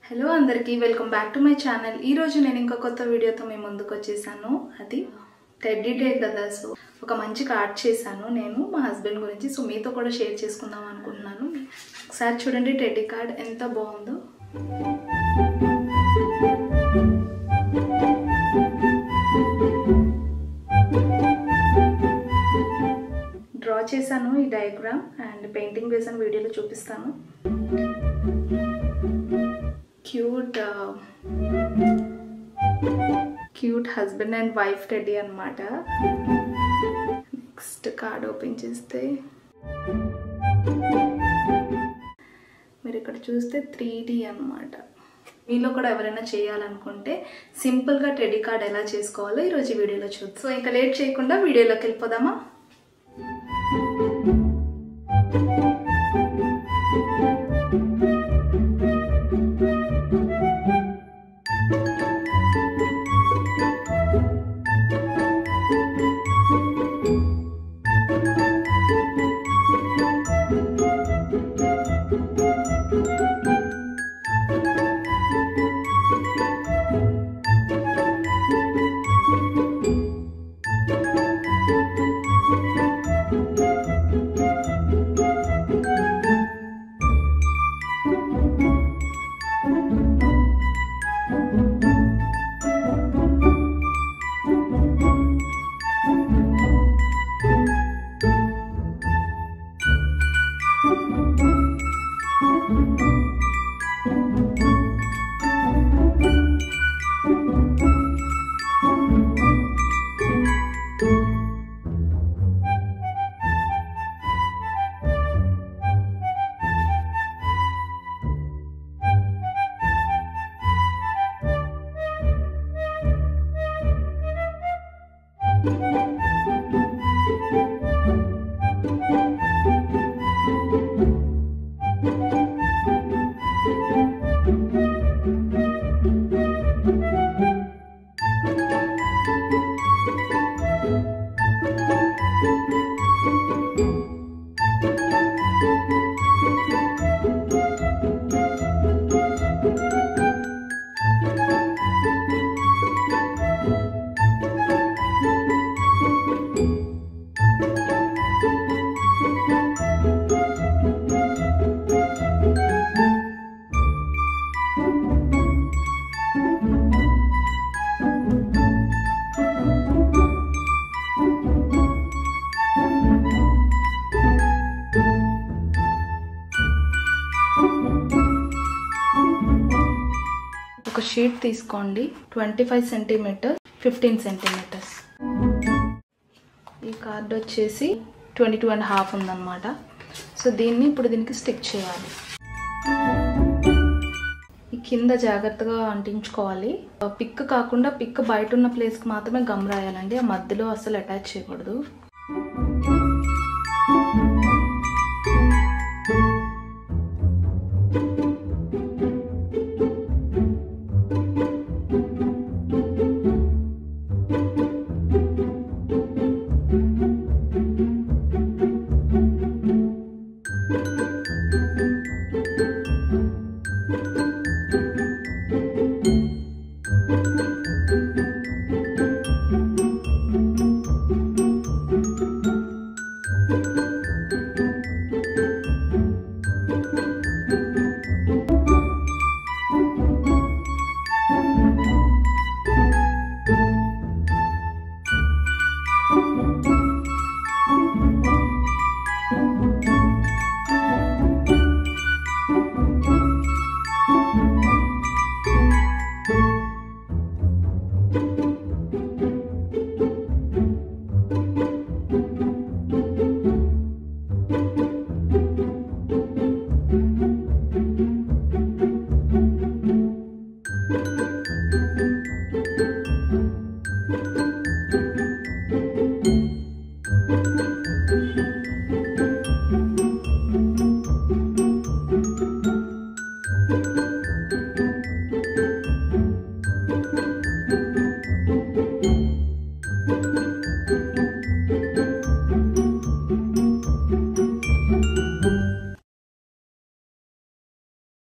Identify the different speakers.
Speaker 1: hello అందరికీ welcome back to my channel ఈరోజు నేను ఇంకో కొత్త వీడియోతో మేము ముందుకు వచ్చేసాను అది టెడ్డీ డే కదా సో ఒక మంచి కార్డ్ చేశాను నేను మా హస్బెండ్ గురించి సో మీతో కూడా షేర్ చేసుకుందాం అనుకుంటున్నాను ఒకసారి చూడండి టెడ్డీ కార్డ్ ఎంత బాగుందో డ్రా చేశాను ఈ డయాగ్రామ్ అండ్ పెయింటింగ్ వేసాను వీడియోలో చూపిస్తాను cute cute husband and wife teddy అనమాట నెక్స్ట్ కార్డ్ ఓపెన్ చేస్తే మీరు ఇక్కడ చూస్తే త్రీ డి అనమాట మీలో కూడా ఎవరైనా చేయాలనుకుంటే సింపుల్గా టెడ్డీ కార్డ్ ఎలా చేసుకోవాలో ఈరోజు ఈ వీడియోలో చూద్దాం సో ఇంకా లేట్ చేయకుండా వీడియోలోకి వెళ్ళిపోదామా ఒక షీట్ తీసుకోండి twenty five centimetres fifteen centimetres ఈ కార్డ్ వచ్చేసి ట్వంటీ టూ అండ్ హాఫ్ ఉందన్నమాట సో దీన్ని ఇప్పుడు దీనికి స్టిక్ చేయాలి ఈ కింద జాగ్రత్తగా అంటించుకోవాలి పిక్ కాకుండా పిక్ బయట ఉన్న ప్లేస్కి మాత్రమే గమ్ రాయాలండి ఆ మధ్యలో అసలు అటాచ్ చేయకూడదు